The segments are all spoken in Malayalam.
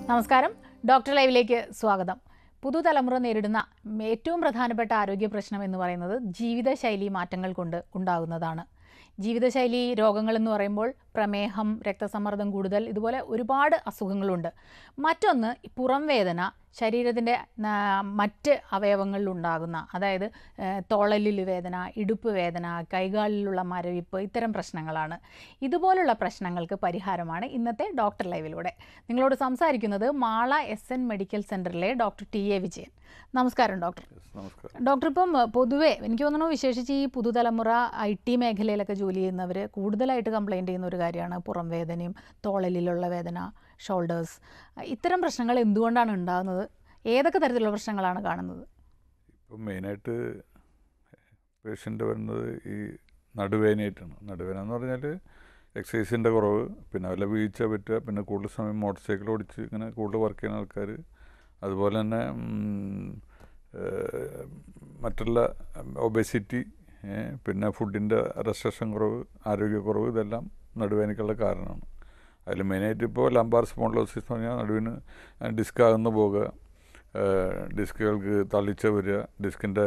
നമസ്കാരം ഡോക്ടർ ലൈവിലേക്ക് സ്വാഗതം പുതുതലമുറ നേരിടുന്ന ഏറ്റവും പ്രധാനപ്പെട്ട ആരോഗ്യ പ്രശ്നം എന്ന് പറയുന്നത് ജീവിതശൈലി മാറ്റങ്ങൾ കൊണ്ട് ഉണ്ടാകുന്നതാണ് ജീവിതശൈലി രോഗങ്ങൾ എന്ന് പറയുമ്പോൾ പ്രമേഹം രക്തസമ്മർദ്ദം കൂടുതൽ ഇതുപോലെ ഒരുപാട് അസുഖങ്ങളുണ്ട് മറ്റൊന്ന് പുറം വേദന ശരീരത്തിൻ്റെ മറ്റ് അവയവങ്ങളിലുണ്ടാകുന്ന അതായത് ഏഹ്, തോളലിൽ വേദന ഇടുപ്പ് വേദന കൈകാലിലുള്ള മരവിപ്പ് ഇത്തരം പ്രശ്നങ്ങളാണ് ഇതുപോലുള്ള പ്രശ്നങ്ങൾക്ക് പരിഹാരമാണ് ഇന്നത്തെ ഡോക്ടർ ലൈവിലൂടെ നിങ്ങളോട് സംസാരിക്കുന്നത് മാള എസ് എൻ മെഡിക്കൽ സെൻറ്ററിലെ ഡോക്ടർ ടി എ വിജയൻ നമസ്കാരം ഡോക്ടർ നമസ്കാരം ഡോക്ടർ ഇപ്പം പൊതുവെ എനിക്ക് തോന്നുന്നു വിശേഷിച്ച് ഈ പുതുതലമുറ ഐ ടി മേഖലയിലൊക്കെ ജോലി ചെയ്യുന്നവർ കൂടുതലായിട്ട് കംപ്ലൈൻറ്റ് ചെയ്യുന്ന ഒരു കാര്യമാണ് പുറം വേദനയും തോളലിലുള്ള വേദന ഷോൾഡേഴ്സ് ഇത്തരം പ്രശ്നങ്ങൾ എന്തുകൊണ്ടാണ് ഉണ്ടാകുന്നത് ഏതൊക്കെ തരത്തിലുള്ള പ്രശ്നങ്ങളാണ് കാണുന്നത് ഇപ്പം മെയിനായിട്ട് പേഷ്യൻ്റ് വരുന്നത് ഈ നടുവേദനയായിട്ടാണ് നടുവേദന എന്ന് പറഞ്ഞാൽ എക്സസൈസിൻ്റെ കുറവ് പിന്നെ വല്ല വീഴ്ച പറ്റുക പിന്നെ കൂടുതൽ സമയം മോട്ടോർ സൈക്കിൾ ഓടിച്ച് ഇങ്ങനെ കൂടുതൽ വർക്ക് ചെയ്യുന്ന ആൾക്കാർ അതുപോലെ തന്നെ ഉം, ഏഹ്, മറ്റുള്ള ഒബെസിറ്റി പിന്നെ ഫുഡിൻ്റെ റെസ്ട്രിക്ഷൻ കുറവ് ആരോഗ്യക്കുറവ് ഇതെല്ലാം നടുവേദനയ്ക്കുള്ള കാരണമാണ് അതിൽ മെയിനായിട്ട് ഇപ്പോൾ ലംബാർ സ്പോണ്ടിലോസിസ് എന്ന് പറഞ്ഞാൽ നടുവിന് ഡിസ്ക് അകന്ന് പോകുക ഏഹ് ഡിസ്കുകൾക്ക് തള്ളിച്ച വരിക ഡിസ്കിൻ്റെ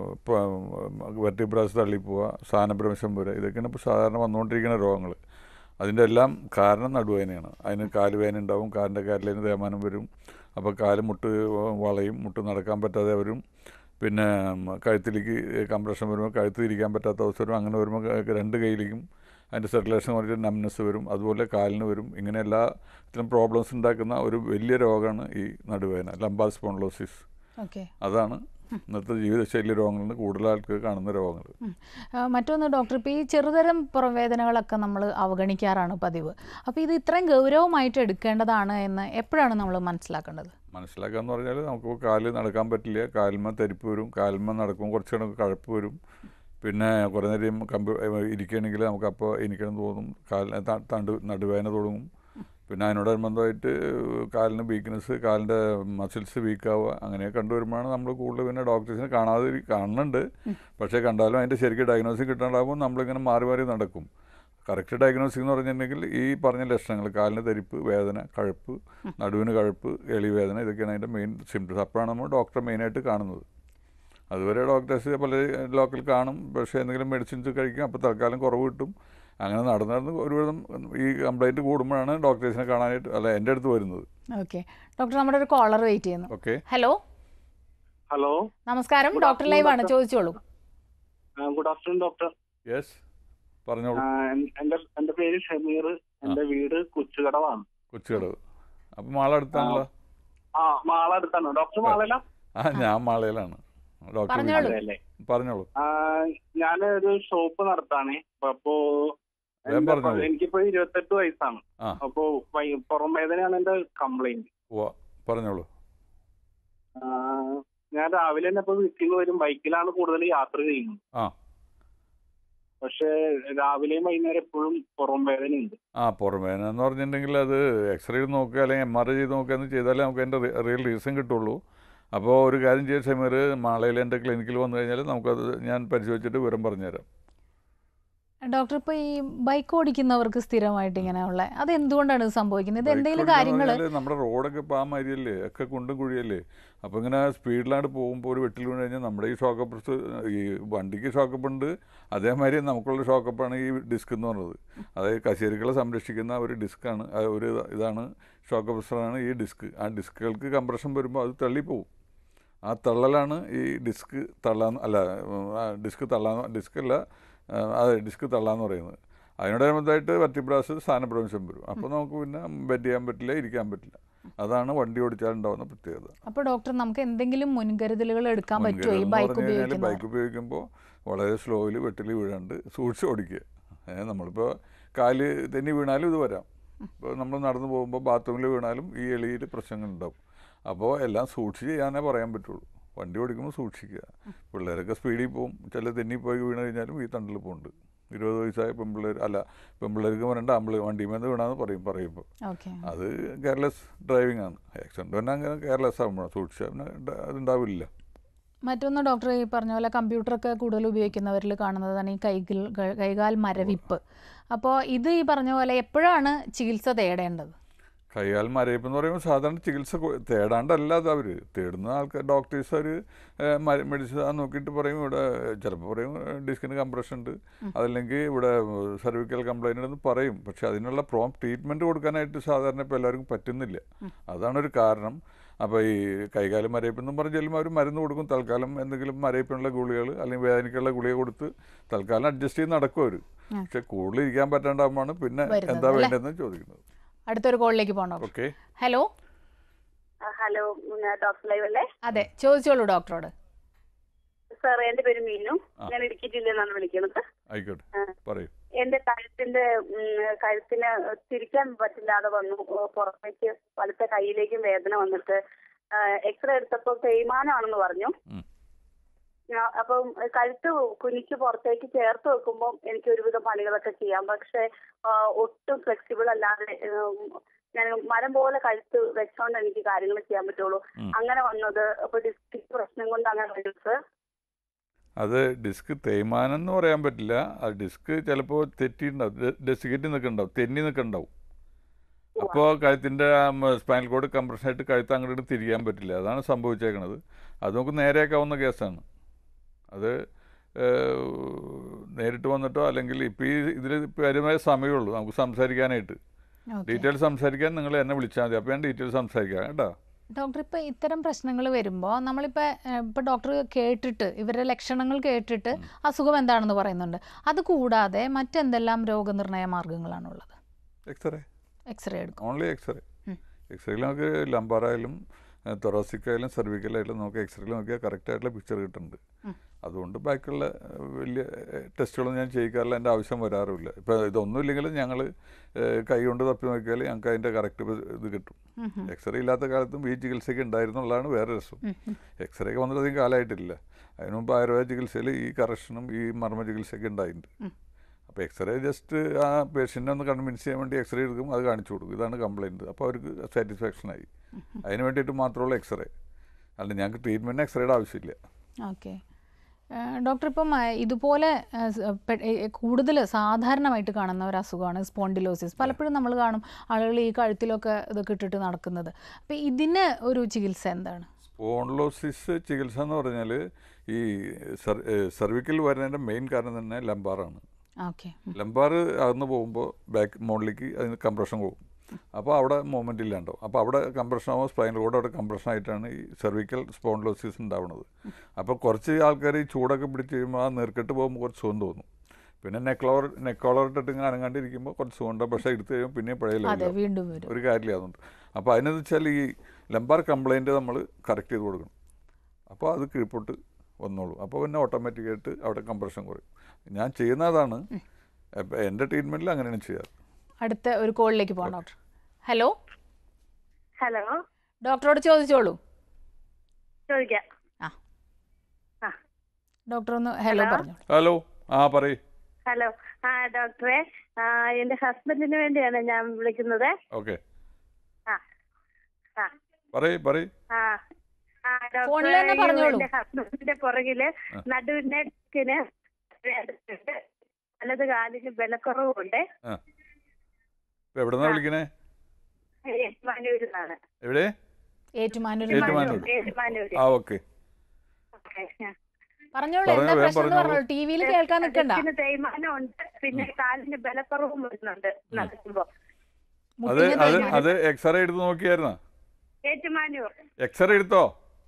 വെർട്ടിബ്രാസ് തള്ളിപ്പോവുക സ്ഥാനഭ്രംശം വരിക ഇതൊക്കെയാണ് ഇപ്പോൾ സാധാരണ വന്നുകൊണ്ടിരിക്കുന്ന രോഗങ്ങൾ അതിൻ്റെ എല്ലാം കാരണം നടുവേദനയാണ് അതിന് കാലുവേദന ഉണ്ടാവും കാലിൻ്റെ കാലിലേന് തേമാനം വരും അപ്പോൾ കാല് മുട്ട് വളയും മുട്ട് നടക്കാൻ പറ്റാതെ വരും പിന്നെ കഴുത്തിലേക്ക് കംപ്രഷൻ വരുമ്പോൾ കഴുത്ത് തിരിക്കാൻ പറ്റാത്ത അവസ്ഥ വരും അങ്ങനെ വരുമ്പോൾ ക- രണ്ട് കൈയിലേക്കും അതിൻ്റെ സർക്കുലേഷൻ കുറച്ച് നംനെസ് വരും അതുപോലെ കാലിന് വരും ഇങ്ങനെ എല്ലാ ഇതിലും പ്രോബ്ലംസ് ഉണ്ടാക്കുന്ന ഒരു വലിയ രോഗമാണ് ഈ നടുവേദന ലംബാർ സ്പോണ്ടിലോസിസ് ഓക്കെ അതാണ് ഇന്നത്തെ ജീവിതശൈലി രോഗങ്ങളിൽ കൂടുതൽ ആൾക്ക് കാണുന്ന രോഗങ്ങൾ മറ്റൊന്ന് ഡോക്ടർ ഇപ്പോൾ ഈ ചെറുതരം പുറം വേദനകളൊക്കെ നമ്മൾ അവഗണിക്കാറാണ് പതിവ് അപ്പോൾ ഇത് ഇത്രയും ഗൗരവമായിട്ട് എടുക്കേണ്ടതാണ് എന്ന് എപ്പോഴാണ് നമ്മൾ മനസ്സിലാക്കേണ്ടത് മനസ്സിലാക്കുക എന്ന് പറഞ്ഞാൽ നമുക്ക് കാല് നടക്കാൻ പറ്റില്ല കാൽമ തരിപ്പ് വരും കാൽമ നടക്കുമ്പോൾ കുറച്ച് കിടക്ക് കഴപ്പ് വരും പിന്നെ കുറേ നേരം കമ്പ് ഇരിക്കുകയാണെങ്കിൽ നമുക്ക് അപ്പോൾ എനിക്കണം തോന്നും കാലിന് ത- തണ്ട് നടുവേദന തുടങ്ങും പിന്നെ അതിനോടനുബന്ധമായിട്ട് കാലിന് വീക്ക്നെസ് കാലിൻ്റെ മസിൽസ് വീക്കാവുക അങ്ങനെ കണ്ടുവരുമ്പോഴാണ് നമ്മൾ കൂടുതൽ പിന്നെ ഡോക്ടേഴ്സിനെ കാണാതെ ഇരി- കാണുന്നുണ്ട് പക്ഷേ കണ്ടാലും അതിൻ്റെ ശരിക്കും ഡയഗ്നോസിസ് കിട്ടാണ്ടാകുമ്പോൾ നമ്മളിങ്ങനെ മാറി മാറി നടക്കും കറക്റ്റ് ഡയഗ്നോസിസ് എന്ന് പറഞ്ഞിട്ടുണ്ടെങ്കിൽ ഈ പറഞ്ഞ ലക്ഷണങ്ങൾ കാലിന് തരിപ്പ് വേദന കഴുപ്പ് നടുവിന് കഴുപ്പ് എളി വേദന ഇതൊക്കെയാണ് അതിൻ്റെ മെയിൻ സിംറ്റംസ് അപ്പോഴാണ് നമ്മൾ ഡോക്ടറെ മെയിനായിട്ട് കാണുന്നത് അതുവരെ ഡോക്ടേഴ്സ് പല ലോക്കൽ കാണും പക്ഷേ എന്തെങ്കിലും മെഡിസിൻസ് കഴിക്കും അപ്പോൾ തൽക്കാലം കുറവ് കിട്ടും അങ്ങനെ നടന്ന് നടന്ന് ഒരുവിധം ഈ കംപ്ലൈൻറ്റ് കൂടുമ്പോഴാണ് ഡോക്ടേഴ്സിനെ കാണാനായിട്ട് അല്ല എൻ്റെ അടുത്ത് വരുന്നത് ഓക്കെ ഡോക്ടർ നമ്മുടെ ഒരു കോളർ വെയിറ്റ് ചെയ്യുന്നു ഓക്കെ ഹലോ ഹലോ നമസ്കാരം Good ഡോക്ടർ afternoon, ലൈവ് ആണ് doctor. ചോദിച്ചോളൂ ഗുഡ് ആഫ്റ്റർനൂൺ ഡോക്ടർ യെസ് പറഞ്ഞോളൂ എന്റെ എന്റെ പേര് ഷമീർ എന്റെ വീട് കൊച്ചുകടവാണ് കൊച്ചുകടവ് അപ്പം മാളടുത്താണല്ലോ ആ മാള അടുത്താണ് ഡോക്ടർ മാളല്ല ആ ഞാൻ മാളയിലാണ് ഡോക്ടർ പറഞ്ഞോളൂ. അല്ലേ പറഞ്ഞോളൂ ഞാൻ ഒരു ഷോപ്പ് നടത്താണ് അപ്പോ വേഗം എന്റെ പറഞ്ഞോളൂ. എനിക്കിപ്പോ ഇരുപത്തെട്ട് വയസ്സാണ് ആ. അപ്പോ വൈ- പുറം വേദനയാണ് എന്റെ കംപ്ലൈന്റ് ഓ പറഞ്ഞോളൂ ഞാൻ രാവിലെ തന്നെ ഇപ്പൊ വീട്ടിൽ നിന്ന് വരും ബൈക്കിലാണ് കൂടുതൽ യാത്ര ചെയ്യുന്നത് ആ. പക്ഷെ രാവിലെയും വൈകുന്നേരം എപ്പോഴും പുറം വേദനയുണ്ട് ആ പുറമേന എന്ന് പറഞ്ഞിട്ടുണ്ടെങ്കിൽ അത് എക്സ്റേ ചെയ്ത് നോക്കുക അല്ലെങ്കിൽ എം ആർ ഐ ചെയ്ത് നോക്കുക എന്ന് ചെയ്താലേ നമുക്ക് അതിൻ്റെ റിയൽ റീസൺ കിട്ടുള്ളൂ അപ്പോൾ ഒരു കാര്യം ചെയ്യാൻ ഷമീർ മാളയിൽ എൻ്റെ ക്ലിനിക്കിൽ വന്നു കഴിഞ്ഞാൽ നമുക്കത് ഞാൻ പരിശോധിച്ചിട്ട് വിവരം പറഞ്ഞുതരാം ഡോക്ടർ ഇപ്പോൾ ഈ ബൈക്ക് ഓടിക്കുന്നവർക്ക് സ്ഥിരമായിട്ട് ഇങ്ങനെയുള്ള അത് എന്തുകൊണ്ടാണ് ഇത് സംഭവിക്കുന്നത് ഇത് എന്തെങ്കിലും ബൈക്ക് കാര്യങ്ങൾ ഓടിക്കാന്ന് പറഞ്ഞാല് നമ്മുടെ റോഡൊക്കെ ഇപ്പോൾ ആ മാതിരിയല്ലേ ഒക്കെ കുണ്ടും കുഴിയല്ലേ അപ്പോൾ ഇങ്ങനെ സ്പീഡിലാണ് പോകുമ്പോൾ ഒരു വെട്ടിൽ വീണ് കഴിഞ്ഞാൽ നമ്മുടെ ഈ ഷോക്കപ്പ് ഈ വണ്ടിക്ക് ഷോക്കപ്പ് ഉണ്ട് അതേമാതിരി നമുക്കുള്ള ഷോക്കപ്പാണ് ഈ ഡിസ്ക് എന്ന് പറയുന്നത് അതായത് കശേരികളെ സംരക്ഷിക്കുന്ന ഒരു ഡിസ്ക്കാണ് ഒരു ഇത- ഇതാണ് ഷോക്കപ്രസറാണ് ഈ ഡിസ്ക് ആ ഡിസ്കുകൾക്ക് കംപ്രഷൻ വരുമ്പോൾ അത് തള്ളിപ്പോവും ആ തള്ളലാണ് ഈ ഡിസ്ക് തള്ളാന്ന് അല്ല ആ ഡിസ്ക് തള്ളാന്ന് ഡിസ്ക് അല്ല ആ, അതെ ഡിസ്ക് തള്ളാന്ന് പറയുന്നത് അതിനോടനുബന്ധമായിട്ട് വറ്റിബ്രാസ് സ്ഥാനഭ്രംശം വരും അപ്പോൾ നമുക്ക് പിന്നെ ബെഡ് ചെയ്യാൻ പറ്റില്ല ഇരിക്കാൻ പറ്റില്ല അതാണ് വണ്ടി ഓടിച്ചാൽ ഉണ്ടാകുന്ന പ്രത്യേകത അപ്പോൾ ഡോക്ടർ നമുക്ക് എന്തെങ്കിലും മുൻകരുതലുകൾ എടുക്കാൻ പറ്റുമോ ഈ മുൻകരുതൽ എന്ന് ബൈക്ക് പറഞ്ഞു കഴിഞ്ഞാൽ ഉപയോഗിക്കുന്നത് ബൈക്ക് ഉപയോഗിക്കുമ്പോൾ വളരെ സ്ലോയിൽ വെട്ടിൽ വീഴാണ്ട് സൂക്ഷിച്ച് ഓടിക്കുക ഏ, നമ്മളിപ്പോൾ കാല് തെന്നി വീണാലും ഇത് വരാം ഇപ്പോൾ നമ്മൾ നടന്നു പോകുമ്പോൾ ബാത്റൂമിൽ വീണാലും ഈ എളിയിൽ പ്രശ്നങ്ങളുണ്ടാവും അപ്പോൾ എല്ലാം സൂക്ഷിച്ച് ചെയ്യാനേ പറയാൻ പറ്റുള്ളൂ വണ്ടി ഓടിക്കുമ്പോൾ സൂക്ഷിക്കുക പിള്ളേരൊക്കെ സ്പീഡിൽ പോകും ചില തെന്നി പോയി വീണ് കഴിഞ്ഞാലും ഈ തണ്ടിൽ പോകുന്നുണ്ട് ഇരുപത് വയസ്സായ പെൺപിള്ളേർ അല്ല പെൺപിള്ളേർക്ക് പറയേണ്ട ആമ്പിള് വണ്ടിമേന്ന് വീണാന്ന് പറയും പറയുമ്പോൾ ഓക്കെ അത് കെയർലെസ് ഡ്രൈവിംഗ് ആണ് ആക്സിഡൻറ്റ് തന്നെ അങ്ങനെ കെയർലെസ് ആകുമ്പോൾ സൂക്ഷിച്ചാൽ പിന്നെ ഡ- അതുണ്ടാവില്ല മറ്റൊന്ന് ഡോക്ടർ ഈ പറഞ്ഞ പോലെ കമ്പ്യൂട്ടറൊക്കെ കൂടുതൽ ഉപയോഗിക്കുന്നവരിൽ കാണുന്നതാണ് ഈ കൈകൾ കൈകാൽ മരവിപ്പ് അപ്പോൾ ഇത് ഈ പറഞ്ഞ പോലെ എപ്പോഴാണ് ചികിത്സ തേടേണ്ടത് കൈകാൽ മരയിപ്പ് എന്ന് പറയുമ്പോൾ സാധാരണ ചികിത്സ കൊ- തേടാണ്ടല്ല അത് അവർ തേടുന്ന ആൾക്കാർ ഡോക്ടേഴ്സ് അവർ മെഡിസിൻ നോക്കിയിട്ട് പറയും ഇവിടെ ചിലപ്പോൾ പറയും ഡിസ്കിന് കംപ്രഷൻ ഉണ്ട് അതല്ലെങ്കിൽ ഇവിടെ സർവിക്കൽ കംപ്ലൈൻ്റ് എന്ന് പറയും പക്ഷെ അതിനുള്ള പ്രോം ട്രീറ്റ്മെൻറ്റ് കൊടുക്കാനായിട്ട് സാധാരണ ഇപ്പോൾ എല്ലാവർക്കും പറ്റുന്നില്ല അതാണ് ഒരു കാരണം അപ്പോൾ ഈ കൈകാലം മരയിപ്പെന്നും പറഞ്ഞ് ചെല്ലുമ്പോൾ അവർ മരുന്ന് കൊടുക്കും തൽക്കാലം എന്തെങ്കിലും മരയിപ്പിനുള്ള ഗുളികൾ അല്ലെങ്കിൽ വേദനയ്ക്കുള്ള ഗുളിക കൊടുത്ത് തൽക്കാലം അഡ്ജസ്റ്റ് ചെയ്ത് നടക്കും അവർ പക്ഷെ കൂടുതൽ ഇരിക്കാൻ പറ്റാണ്ടാകുമ്പോഴാണ് പിന്നെ വരുന്നത് എന്താ അല്ലേ? വേണ്ടതെന്ന് ചോദിക്കുന്നത് അടുത്തൊരു കോളിലേക്ക് പോകണം doctor okay hello hello doctor live അല്ലേ അതെ ചോദിച്ചോളൂ ഡോക്ടറോട് സാർ എന്റെ പേര് മീനു ആ. ഞാൻ ഇടുക്കി ജില്ലയിൽ നിന്നാണ് വിളിക്കുന്നത് ആയിക്കോട്ടെ ആ. പറയൂ എന്റെ കഴുത്തിന്റെ ഉം, കഴുത്തിന് തിരിക്കാൻ പറ്റില്ലാതെ വന്നു ഓ, പുറത്തേക്ക് വലത്തെ കൈയിലേക്കും വേദന വന്നിട്ട് എക്സ്റേ എടുത്തപ്പോൾ തേയ്മാനമാണെന്ന് പറഞ്ഞു ഉം. ഞാ- അപ്പം കഴുത്ത് കുനിക്ക് പുറത്തേക്ക് ചേർത്ത് വെക്കുമ്പോൾ എനിക്ക് ഒരുവിധം പണികളൊക്കെ ചെയ്യാം പക്ഷെ ആ, ഒട്ടും ഫ്ലെക്സിബിൾ അല്ലാതെ ഉം, ഞാൻ മരം പോലെ കഴുത്ത് വെച്ചോണ്ട് എനിക്ക് കാര്യങ്ങൾ ചെയ്യാൻ പറ്റുള്ളൂ ഉം. അങ്ങനെ വന്നത് അപ്പൊ ഡിസ്ക് പ്രശ്നം കൊണ്ട് അങ്ങനെ വരും സർ അത് ഡിസ്ക് തേയ്മാനം എന്ന് പറയാൻ പറ്റില്ല ആ ഡിസ്ക് ചിലപ്പോൾ തെറ്റിയിട്ടുണ്ടാവും ഡെസിക്കേറ്റ് നിൽക്കുന്നുണ്ടാവും തെന്നി നിൽക്കുന്നുണ്ടാവും അപ്പോൾ കഴുത്തിൻ്റെ സ്പൈനൽ കോഡ് കംപ്രഷനായിട്ട് കഴുത്ത് അങ്ങോട്ട് തിരിയാൻ പറ്റില്ല അതാണ് സംഭവിച്ചേക്കണത് അത് നമുക്ക് നേരെയാക്കാവുന്ന കേസാണ് അത് ഏഹ്, നേരിട്ട് വന്നിട്ടോ അല്ലെങ്കിൽ ഇപ്പോൾ ഈ ഇതിൽ കാര്യമായ സമയമുള്ളൂ നമുക്ക് സംസാരിക്കാനായിട്ട് ഓക്കെ ഡീറ്റെയിൽസ് സംസാരിക്കാൻ നിങ്ങൾ എന്നെ വിളിച്ചാൽ മതി അപ്പോൾ ഞാൻ ഡീറ്റെയിൽസ് സംസാരിക്കാം കേട്ടോ ഡോക്ടർ ഇപ്പോൾ ഇത്തരം പ്രശ്നങ്ങൾ വരുമ്പോൾ നമ്മളിപ്പോൾ ഇപ്പോൾ ഡോക്ടർ കേട്ടിട്ട് ഇവരുടെ ലക്ഷണങ്ങൾ കേട്ടിട്ട് അസുഖം എന്താണെന്ന് പറയുന്നുണ്ട് അത് കൂടാതെ മറ്റെന്തെല്ലാം രോഗനിർണയ മാർഗങ്ങളാണുള്ളത് എക്സ്റേ എക്സ്റേ എടുക്കും ഓൺലി എക്സ്റേ ഉം. എക്സ്റേയിൽ നമുക്ക് ലംബാറായാലും തൊറാസിക് ആയാലും സർവിക്കലായാലും നമുക്ക് എക്സ്റേയിൽ നോക്കിയാൽ കറക്റ്റായിട്ടുള്ള പിക്ചർ കിട്ടുന്നുണ്ട് ഉം. അതുകൊണ്ട് ബാക്കിയുള്ള ഏഹ്, വലിയ ഏഹ്, ടെസ്റ്റുകളൊന്നും ഞാൻ ചെയ്യിക്കാറില്ല എൻ്റെ ആവശ്യം വരാറുമില്ല ഇപ്പോൾ ഇതൊന്നും ഇല്ലെങ്കിലും ഞങ്ങൾ കൈ കൊണ്ട് തപ്പി നോക്കിയാൽ ഞങ്ങൾക്ക് അതിൻ്റെ കറക്റ്റ് ഇത് കിട്ടും ഉം ഉം. എക്സ്റേ ഇല്ലാത്ത കാലത്തും ഈ ചികിത്സയ്ക്ക് ഉണ്ടായിരുന്നുള്ളതാണ് വേറെ രസം ഉം ഉം. എക്സ്റേ ഒക്കെ വന്നിട്ട് അധികം കാലമായിട്ടില്ല അതിന് മുമ്പ് ആയുർവേദ ചികിത്സയിൽ ഈ കറക്ഷനും ഈ മർമ്മ ചികിത്സയൊക്കെ ഉണ്ടായിട്ടുണ്ട് ഉം. അപ്പോൾ എക്സ്റേ ജസ്റ്റ് ആ പേഷ്യൻ്റിനെ ഒന്ന് കൺവിൻസ് ചെയ്യാൻ വേണ്ടി എക്സ്റേ എടുക്കും അത് കാണിച്ചു കൊടുക്കും ഇതാണ് കംപ്ലയിൻറ്റ് അപ്പോൾ അവർക്ക് സാറ്റിസ്ഫാക്ഷൻ ആയി അതിന് വേണ്ടിയിട്ട് മാത്രമുള്ള എക്സ്റേ അല്ല ഞങ്ങൾക്ക് ട്രീറ്റ്മെൻറ്റിന് എക്സ്റേയുടെ ആവശ്യമില്ല ഓക്കെ ഡോക്ടർ ഇപ്പം ആ, ഇതുപോലെ കൂടുതൽ സാധാരണമായിട്ട് കാണുന്ന ഒരു അസുഖമാണ് സ്പോണ്ടിലോസിസ് പലപ്പോഴും നമ്മൾ കാണും ആളുകൾ ഈ കഴുത്തിലൊക്കെ ഇതൊക്കെ ഇട്ടിട്ട് നടക്കുന്നത് അപ്പം ഇതിന് ഒരു ചികിത്സ എന്താണ് സ്പോൺലോസിസ് ചികിത്സ എന്ന് പറഞ്ഞാൽ ഈ സർവിക്കൽ വരുന്നതിൻ്റെ മെയിൻ കാരണം തന്നെ ലംബാറാണ് ഓക്കെ ലംബാർ അകന്ന് പോകുമ്പോൾ ബാക്ക് മുകളിലേക്ക് അതിന് കംപ്രഷൻ പോകും അപ്പോൾ അവിടെ മൂവ്മെൻ്റ് ഇല്ലാണ്ടാവും അപ്പോൾ അവിടെ കംപ്രഷൻ ആകുമ്പോൾ സ്പൈനൽ കോഡ് അവിടെ കംപ്രഷൻ ആയിട്ടാണ് ഈ സെർവിക്കൽ സ്പോൺലോസിസ് ഉണ്ടാവുന്നത് അപ്പോൾ കുറച്ച് ആൾക്കാർ ഈ ചൂടൊക്കെ പിടിച്ച് കഴിയുമ്പോൾ ആ നീർക്കെട്ട് പോകുമ്പോൾ കുറച്ച് സുഖം തോന്നും പിന്നെ നെക്ലോർ നെക്കോളർ ഇട്ടിട്ട് ഇങ്ങനെ അനങ്ങാണ്ടിരിക്കുമ്പോൾ കുറച്ച് സുഖം ഉണ്ടാവും പക്ഷേ എടുത്ത് കഴിയുമ്പോൾ പിന്നെയും പഴയ അതെ ലെവലാവും വീണ്ടും വരും ഒരു കാര്യമില്ല അതുകൊണ്ട് അപ്പോൾ അതിനെന്ന് വെച്ചാൽ ഈ ലംബാർ കംപ്ലൈൻറ്റ് നമ്മൾ കറക്റ്റ് ചെയ്ത് കൊടുക്കണം അപ്പോൾ അത് കീഴ്പോട്ട് വന്നോളൂ അപ്പോൾ പിന്നെ ഓട്ടോമാറ്റിക്കായിട്ട് അവിടെ കംപ്രഷൻ കുറയും ഞാൻ ചെയ്യുന്നതാണ് അപ്പോൾ എൻ്റെ ട്രീറ്റ്മെൻറ്റിൽ അങ്ങനെയാണ് ചെയ്യാറ് അടുത്ത ഒരു കോളിലേക്ക് പോകാം ഡോക്ടർ ഹലോ ഹലോ ഡോക്ടറോട് ചോദിച്ചോളൂ ചോദിക്കാം ഡോക്ടർ ഒന്ന് ഹലോ Hello? പറഞ്ഞോളൂ ഹലോ ആ പറയ് ഹലോ ആ ഡോക്ടറെ ആ, എന്റെ ഹസ്ബൻഡിന് വേണ്ടിയാണ് ഞാൻ വിളിക്കുന്നത് ഓക്കെ ആ ആ പറയ് പറയ് ആ ആ, ഡോക്ടറെ, ഫോണിൽ തന്നെ ഈ പറഞ്ഞോളൂ. എന്റെ ഹസ്ബൻഡിന്റെ പുറകില് ആ. നടുവിന്റെ ഡിസ്കിന് വേദനയുണ്ട്. വലത് കാലിന് ബലക്കുറവുണ്ട് ആ ഇപ്പോൾ എവിടെ നിന്നാണ് വിളിക്കണേ ഏറ്റുമാനൂരിന്നാണ് എവിടെ ഏറ്റുമാനൂർ ഏറ്റുമാനൂർ. ഏറ്റുമാനൂര് ആ ഓക്കെ ഓക്കേ, ആ. പറഞ്ഞോളൂ പറഞ്ഞോ, എന്താ വേഗം പ്രശ്നം എന്ന് പറഞ്ഞോളൂ. പറഞ്ഞോളൂ ടി വിയിൽ കേൾക്കാൻ നിൽക്കണ്ട ഡിസ്കിന് തേയ്മാനം ഉണ്ട് പിന്നെ കാലിന് ബലക്കുറവും വരുന്നുണ്ട് നടക്കുമ്പോ അത് മുട്ടിന് അത് തേയ്മാനം. അത് എക്സ്റേ എടുത്ത് നോക്കിയായിരുന്നോ ഏറ്റുമാനൂർ എക്സ്റേ എടുത്തോ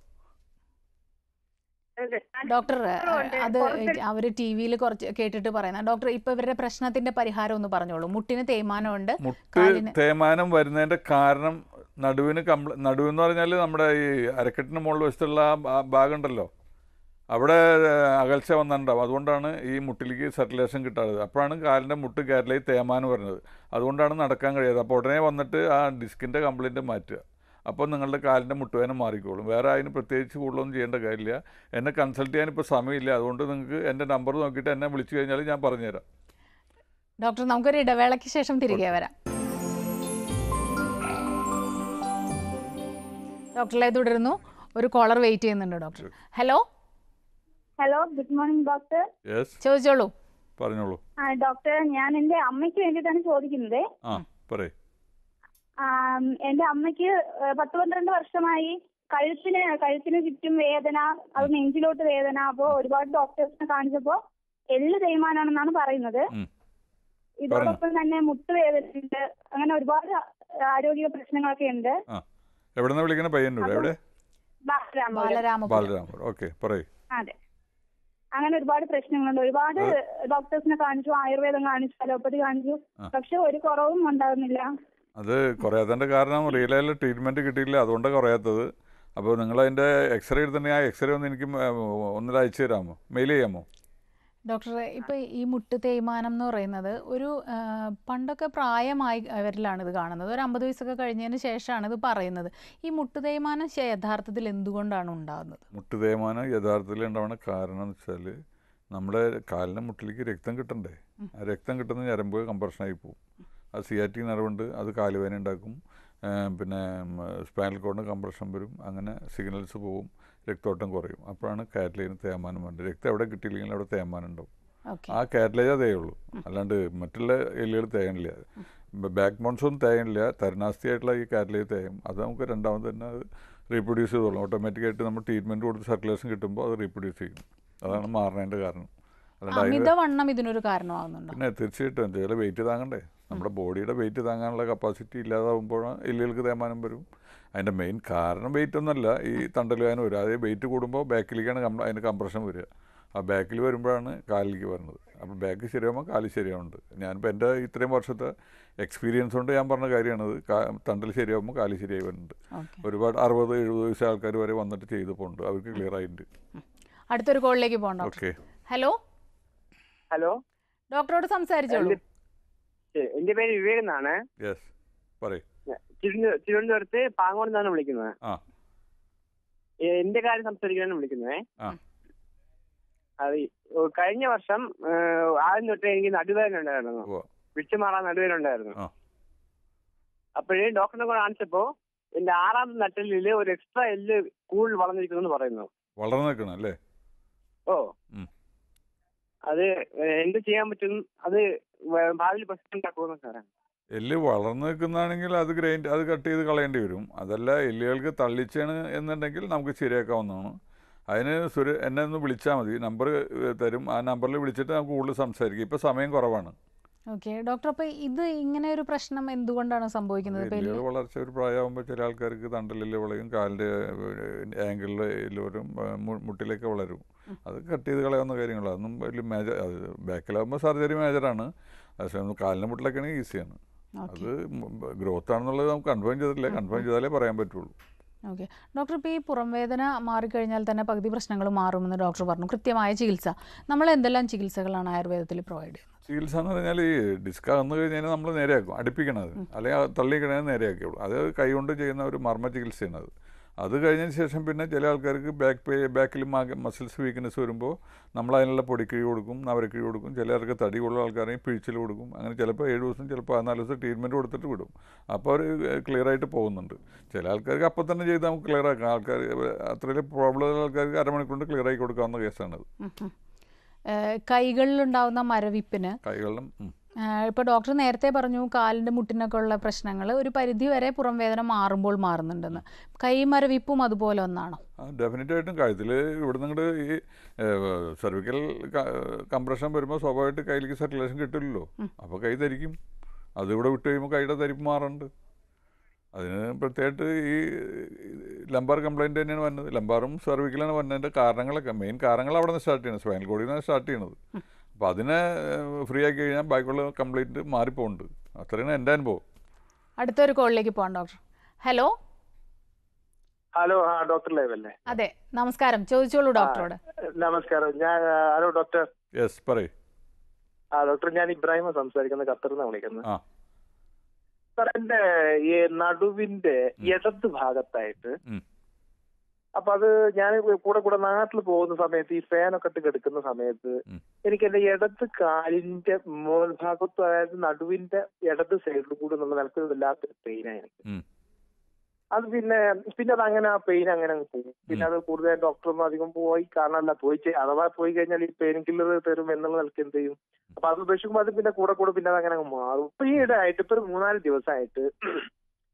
ഇത് ഡോക്ടർ ഉണ്ട്. അത് പുറത്ത് അവർ ടി വിയിൽ കുറച്ച് കേട്ടിട്ട് പറയുന്ന ഡോക്ടർ ഇപ്പൊ ഇവരുടെ പ്രശ്നത്തിന്റെ പരിഹാരം ഒന്ന് പറഞ്ഞോളൂ മുട്ടിന് തേയ്മാനമുണ്ട് മുട്ട് കാലിന് തേയ്മാനം വരുന്നതിൻ്റെ കാരണം നടുവിന് കംപ്ല നടുവെന്ന് പറഞ്ഞാൽ നമ്മുടെ ഈ അരക്കെട്ടിന് മുകളിൽ വശത്തുള്ള ആ ഭാ- ഭാഗം ഉണ്ടല്ലോ അവിടെ ഏഹ്, അകൽച്ച വന്നിട്ടുണ്ടാവും അതുകൊണ്ടാണ് ഈ മുട്ടിലേക്ക് സർക്കുലേഷൻ കിട്ടാത്തത് അപ്പോഴാണ് കാലിൻ്റെ മുട്ട് കയറിലേക്ക് തേയ്മാനം വരുന്നത് അതുകൊണ്ടാണ് നടക്കാൻ കഴിയാതെ അപ്പോൾ ഉടനെ വന്നിട്ട് ആ ഡിസ്കിൻ്റെ കംപ്ലൈൻറ്റ് മാറ്റുക അപ്പോൾ നിങ്ങളുടെ കാലിൻ്റെ മുട്ടുവേദന മാറിക്കോളും വേറെ അതിന് പ്രത്യേകിച്ച് കൂടുതലൊന്നും ചെയ്യേണ്ട കാര്യമില്ല എന്നെ കൺസൾട്ട് ചെയ്യാൻ ഇപ്പോൾ സമയമില്ല അതുകൊണ്ട് നിങ്ങൾക്ക് എൻ്റെ നമ്പർ നോക്കിയിട്ട് എന്നെ വിളിച്ചു കഴിഞ്ഞാൽ ഞാൻ പറഞ്ഞുതരാം ഡോക്ടർ നമുക്കൊരു ഇടവേളയ്ക്ക് ശേഷം തിരികെ വരാം ഡോക്ടറിലെ തുടരുന്നു ഒരു കോളർ വെയിറ്റ് ചെയ്യുന്നുണ്ട് doctor hello hello good morning doctor yes ചോദിച്ചോളൂ പറഞ്ഞോളൂ ആ ഡോക്ടർ ഞാൻ എൻ്റെ അമ്മയ്ക്ക് വേണ്ടിയിട്ടാണ് ചോദിക്കുന്നത് ആ പറയ് ആം, എന്റെ അമ്മയ്ക്ക് ഏഹ്, പത്ത് പന്ത്രണ്ട് വർഷമായി കഴുത്തിന് കഴുത്തിന് ചുറ്റും വേദന അത് നെഞ്ചിലോട്ട് വേദന അപ്പോ ഒരുപാട് ഡോക്ടേഴ്സിനെ കാണിച്ചപ്പോ എല്ല് തേയ്മാനാണെന്നാണ് പറയുന്നത് ഉം. ഇതോടൊപ്പം തന്നെ മുട്ടുവേദനയുണ്ട് അങ്ങനെ ഒരുപാട് ആരോഗ്യ പ്രശ്നങ്ങളൊക്കെ ഉണ്ട് ആ എവിടെ നിന്ന് വിളിക്കണ പയ്യന്നൂർ എവിടെ ബാലരാമപുരം. ബാലരാമപുരം ബാലരാമപുരം ഓക്കെ പറയൂ അതെ അങ്ങനെ ഒരുപാട് പ്രശ്നങ്ങളുണ്ട് ഒരുപാട് ഡോക്ടേഴ്സിനെ കാണിച്ചു ആയുർവേദം കാണിച്ചു അലോപ്പതി കാണിച്ചു ആ. പക്ഷെ ഒരു കുറവും ഉണ്ടാകുന്നില്ല അത് കുറയാത്തതിൻ്റെ കാരണം റിയലായുള്ള ട്രീറ്റ്മെൻറ്റ് കിട്ടിയില്ല അതുകൊണ്ടാണ് കുറയാത്തത് അപ്പോൾ നിങ്ങൾ അതിൻ്റെ എക്സ്റേ എടുത്തിട്ടുണ്ടെങ്കിൽ ആ എക്സ്റേ ഒന്ന് എനിക്ക് ഒന്നിൽ അയച്ചു തരാമോ മെയിൽ ചെയ്യാമോ ഡോക്ടറെ ഇപ്പോൾ ഈ മുട്ട് തേയ്മാനം എന്ന് പറയുന്നത് ഒരു ആ, പണ്ടൊക്കെ പ്രായമായി അവരിലാണ് ഇത് കാണുന്നത് ഒരു അമ്പത് വയസ്സൊക്കെ കഴിഞ്ഞതിന് ശേഷമാണ് ഇത് പറയുന്നത് ഈ മുട്ട് തേയ്മാനം ശ- യഥാർത്ഥത്തിൽ എന്തുകൊണ്ടാണ് ഉണ്ടാകുന്നത് മുട്ട് തേയ്മാനം യഥാർത്ഥത്തിൽ ഉണ്ടാവുന്ന കാരണം എന്ന് വെച്ചാൽ നമ്മുടെ കാലിൻ്റെ മുട്ടിലേക്ക് രക്തം കിട്ടണ്ടേ ആ രക്തം കിട്ടുന്ന ഞരമ്പ് കംപ്രഷനായി പോകും അത് സിയാറ്റിക് നരവുണ്ട് അത് കാലുവേന ഉണ്ടാക്കും ആ, പിന്നെ സ്പൈനൽ കോഡിന് കംപ്രഷൻ വരും അങ്ങനെ സിഗ്നൽസ് പോവും രക്തോട്ടം കുറയും അപ്പോഴാണ് കാറ്റലൈന് തേയ്മാനം വേണ്ടത് രക്തം എവിടെ കിട്ടിയില്ലെങ്കിൽ അവിടെ തേയ്മാനം ഉണ്ടാവും ഓക്കെ ആ കാറ്റലേജേ തേയുള്ളൂ അല്ലാണ്ട് മറ്റുള്ള എല്ലുകൾ തേയണില്ല ബാക്ക് ബോൺസ് ഒന്നും തേയണില്ല തരുണാസ്ഥി ആയിട്ടുള്ള ഈ കാറ്റലേജ് തേയും അത് നമുക്ക് രണ്ടാമത് തന്നെ അത് റീപ്രൊഡ്യൂസ് ചെയ്തോളും ഓട്ടോമാറ്റിക്കായിട്ട് നമ്മൾ ട്രീറ്റ്മെൻറ്റ് കൊടുത്ത് സർക്കുലേഷൻ കിട്ടുമ്പോൾ അത് റീപ്രൊഡ്യൂസ് ചെയ്യും അതാണ് മാറണതിൻ്റെ കാരണം അല്ലാണ്ട് അതിന് അമിതവണ്ണം ഇതിനൊരു കാരണമാകുന്നുണ്ടോ പിന്നെ തീർച്ചയായിട്ടും ചില വെയിറ്റ് താങ്ങണ്ടേ നമ്മുടെ ബോഡിയുടെ വെയിറ്റ് താങ്ങാനുള്ള കപ്പാസിറ്റി ഇല്ലാതാവുമ്പോഴാണ് എല്ലുകൾക്ക് തേമാനം വരും അതിൻ്റെ മെയിൻ കാരണം വെയിറ്റ് ഒന്നല്ല ഈ തണ്ടൽ വേദന വരും അതേ വെയിറ്റ് കൂടുമ്പോൾ ബാക്കിലേക്കാണ് കംപ്ര അതിന് കംപ്രഷൻ വരിക ആ ബാക്കിൽ വരുമ്പോഴാണ് കാലിലേക്ക് വരുന്നത് അപ്പോൾ ബാക്ക് ശരിയാകുമ്പോൾ കാല് ശരിയാവുന്നുണ്ട് ഞാനിപ്പോൾ എൻ്റെ ഇത്രയും വർഷത്തെ എക്സ്പീരിയൻസ് കൊണ്ട് ഞാൻ പറഞ്ഞ കാര്യമാണത് കാ- തണ്ടൽ ശരിയാകുമ്പോൾ കാല് ശരിയായി വരുന്നുണ്ട് ഓക്കെ ഒരുപാട് അറുപത് എഴുപത് വയസ്സ് ആൾക്കാർ വരെ വന്നിട്ട് ചെയ്ത് പോകുന്നുണ്ട് അവർക്ക് ക്ലിയർ ആയിട്ടുണ്ട് അടുത്തൊരു കോളിലേക്ക് പോകണം ഡോക്ടർ ഓക്കെ ഹലോ ഹലോ ഡോക്ടറോട് സംസാരിച്ചോളൂ എന്റെ എന്റെ പേര് വിവേക് എന്നാണ് യെസ് പറയൂ തിരുവന- തിരുവനന്തപുരത്ത് പാങ്ങോട് നിന്നാണ് വിളിക്കുന്നത് ആ. ഏ, എന്റെ കാര്യം സംസാരിക്കാനാണ് വിളിക്കുന്നത് ആ. അത് ഈ, ഓ, കഴിഞ്ഞ വർഷം ഏ, ആദ്യം തൊട്ടേ എനിക്ക് നടുവേദന ഉണ്ടായിരുന്നു ഉവ്വ. വിട്ടുമാറാൻ നടുവേദന ഉണ്ടായിരുന്നു ആ. അപ്പോഴേ ഡോക്ടറിനെ കൂടെ കാണിച്ചപ്പോ എന്റെ ആറാമത്തെ നട്ടലില് ഒരു എക്സ്ട്രാ എല്ല് കൂടുതൽ വളർന്നിരിക്കുന്നു എന്ന് പറയുന്നു വളർന്നു നിൽക്കണം അല്ലേ ഓ ഉം. അത് ഏ, എന്ത് ചെയ്യാൻ പറ്റും അത് വ- ഭാവിയിൽ പ്രശ്നം ഉണ്ടാക്കുമെന്ന് സാറേ എല്ല് വളർന്നു നിൽക്കുന്നതാണെങ്കിൽ അത് ഗ്രൈൻഡ് അത് കട്ട് ചെയ്ത് കളയേണ്ടി വരും അതല്ല എല്ലുകൾക്ക് തള്ളിച്ചാണ് എന്നുണ്ടെങ്കിൽ നമുക്ക് ശരിയാക്കാവുന്നതാണ് അതിന് സുര എന്നെ ഒന്ന് വിളിച്ചാൽ മതി നമ്പർ തരും ആ നമ്പറിൽ വിളിച്ചിട്ട് നമുക്ക് കൂടുതൽ സംസാരിക്കും ഇപ്പോൾ സമയം കുറവാണ് ഓക്കെ ഡോക്ടർ അപ്പോൾ ഇത് ഇങ്ങനെ ഒരു പ്രശ്നം എന്തുകൊണ്ടാണ് സംഭവിക്കുന്നത് ഇപ്പോൾ എല്ലുകൾ വളർച്ച ഒരു പ്രായമാകുമ്പോൾ ചില ആൾക്കാർക്ക് തണ്ടലിൽ വളയും കാലിൻ്റെ ആംഗിളിൽ എല്ല് വരും ആ, മു- മുട്ടിലേക്ക് വളരും അത് കട്ട് ചെയ്ത് കളയാവുന്ന കാര്യങ്ങളാണ് അതൊന്നും വലിയ മേജർ അത് ബാക്കിലാകുമ്പോൾ സർജറി മേജറാണ് പക്ഷേ കാലിൻ്റെ മുട്ടിലൊക്കെ ആണെങ്കിൽ ഈസിയാണ് ഓക്കെ അത് ഗ്രോത്ത് ആണെന്നുള്ളത് നമുക്ക് കൺഫേം ചെയ്തിട്ടില്ല കൺഫേം ചെയ്താലേ പറയാൻ പറ്റുള്ളൂ ഓക്കെ ഡോക്ടർ ഇപ്പോൾ ഈ പുറം വേദന മാറിക്കഴിഞ്ഞാൽ തന്നെ പകുതി പ്രശ്നങ്ങൾ മാറുമെന്ന് ഡോക്ടർ പറഞ്ഞു കൃത്യമായ ചികിത്സ നമ്മൾ എന്തെല്ലാം ചികിത്സകളാണ് ആയുർവേദത്തിൽ പ്രൊവൈഡ് ചെയ്യുന്നത് ചികിത്സ എന്ന് പറഞ്ഞാൽ ഈ ഡിസ്ക് അകന്നു കഴിഞ്ഞാൽ നമ്മൾ നേരെയാക്കും അടുപ്പിക്കണത് അല്ലെങ്കിൽ തള്ളിക്കണത് നേരെയാക്കിയുള്ളൂ അത് കൈകൊണ്ട് ചെയ്യുന്ന ഒരു മർമ്മ ചികിത്സയാണ് അത് അത് കഴിഞ്ഞതിന് ശേഷം പിന്നെ ചില ആൾക്കാർക്ക് ബാക്ക് പേ ബാക്കിൽ മസിൽസ് വീക്ക്നെസ് വരുമ്പോൾ നമ്മൾ അതിനുള്ള പൊടിക്കിഴി കൊടുക്കും നവരക്കിഴി കൊടുക്കും ചിലർക്ക് തടി ഉള്ള ആൾക്കാരെയും പിഴിച്ചിൽ കൊടുക്കും അങ്ങനെ ചിലപ്പോൾ ഏഴ് ദിവസം ചിലപ്പോൾ പതിനാല് ദിവസം ട്രീറ്റ്മെൻറ്റ് കൊടുത്തിട്ട് വിടും അപ്പോൾ അവർ ക്ലിയർ ആയിട്ട് പോകുന്നുണ്ട് ചില ആൾക്കാർക്ക് അപ്പം തന്നെ ചെയ്ത് നമുക്ക് ക്ലിയർ ആക്കാം ആൾക്കാർ അത്രയും പ്രോബ്ലം ഉള്ള ആൾക്കാർക്ക് അരമണിക്കൂർ കൊണ്ട് ക്ലിയർ ആക്കി കൊടുക്കാവുന്ന കേസാണത് ഉം, ഉം. ഏഹ് കൈകളിലുണ്ടാവുന്ന മരവിപ്പിന് കൈകളിലും ഉം. ഇപ്പോൾ ഡോക്ടർ നേരത്തെ പറഞ്ഞു കാലിൻ്റെ മുട്ടിനൊക്കെ ഉള്ള പ്രശ്നങ്ങൾ ഒരു പരിധി വരെ പുറം വേദന മാറുമ്പോൾ മാറുന്നുണ്ടെന്ന് കൈ മരവിപ്പും അതുപോലെ ഒന്നാണോ ആ ഡെഫിനറ്റായിട്ടും കഴുത്തിൽ ഇവിടെ നിങ്ങോട്ട് ഈ സെർവിക്കൽ കംപ്രഷൻ വരുമ്പോൾ സ്വാഭാവികമായിട്ട് കയ്യിലേക്ക് സർക്കുലേഷൻ കിട്ടില്ലല്ലോ അപ്പോൾ കൈ ധരിക്കും അത് ഇവിടെ വിട്ട് കഴിയുമ്പോൾ കൈയുടെ തരിപ്പ് മാറുന്നുണ്ട് അതിന് പ്രത്യേകമായിട്ട് ഈ ലംബാർ കംപ്ലൈൻറ്റ് തന്നെയാണ് വന്നത് ലംബാറും സെർവിക്കലാണ് വന്നതിൻ്റെ കാരണങ്ങളൊക്കെ മെയിൻ കാരണങ്ങൾ അവിടെ നിന്ന് സ്റ്റാർട്ട് ചെയ്യണം സ്പൈനൽ കോഡിൽ നിന്നാണ് സ്റ്റാർട്ട് ചെയ്യണത് അപ്പോൾ അതിനെ ഫ്രീ ആക്കി കഴിഞ്ഞാൽ ബാക്കിയുള്ള കംപ്ലൈൻറ്റ് മാറിപ്പോകുന്നുണ്ട് അത്രയാണ് എൻ്റെ അനുഭവം അടുത്തൊരു കോളിലേക്ക് പോകാം ഡോക്ടർ ഹലോ ഹലോ ആ ഡോക്ടർ ലൈവ് അല്ലേ അതെ നമസ്കാരം ചോദിച്ചോളൂ ഡോക്ടറോട് നമസ്കാരം ഞാൻ ഹലോ ഡോക്ടർ യെസ് പറയ് ആ ഡോക്ടർ ഞാൻ ഇബ്രാഹിമ സംസാരിക്കുന്നത് ഖത്തറിൽ നിന്നാണ് വിളിക്കുന്നത് ആ. സാർ എന്റെ ഈ നടുവിന്റെ ഇടത് ഭാഗത്തായിട്ട് ഉം. അപ്പൊ അത് ഞാൻ കൂടെ കൂടെ നാട്ടിൽ പോകുന്ന സമയത്ത് ഈ ഫാനൊക്കെ ഇട്ട് കിടക്കുന്ന സമയത്ത് ഉം. എനിക്ക് എന്റെ ഇടത് കാലിന്റെ മോൾഭാഗത്തും അതായത് നടുവിന്റെ ഇടത് സൈഡിൽ കൂടെ എന്നുള്ള നിലക്ക് വല്ലാത്തൊരു പെയിനാണ് എനിക്ക് ഉം. അത് പിന്നെ പിന്നെ അത് അങ്ങനെ ആ പെയിൻ അങ്ങനെ അങ്ങ് പോകും പിന്നെ അത് കൂടുതൽ ഡോക്ടറൊന്നും അധികം പോയി കാണാനല്ല പോയി ചെ- അഥവാ പോയി കഴിഞ്ഞാൽ ഈ പെയിൻ കില്ലർ തരും എന്നുള്ള നിലക്ക് എന്ത് ചെയ്യും അപ്പൊ അത് ഉപേക്ഷിക്കുമ്പോൾ അത് പിന്നെ കൂടെ കൂടെ പിന്നെ അത് അങ്ങനെ അങ്ങ് മാറും ഇപ്പൊ ഈ ഇടയായിട്ട് ഇപ്പൊ ഒരു മൂന്നാല് ദിവസമായിട്ട്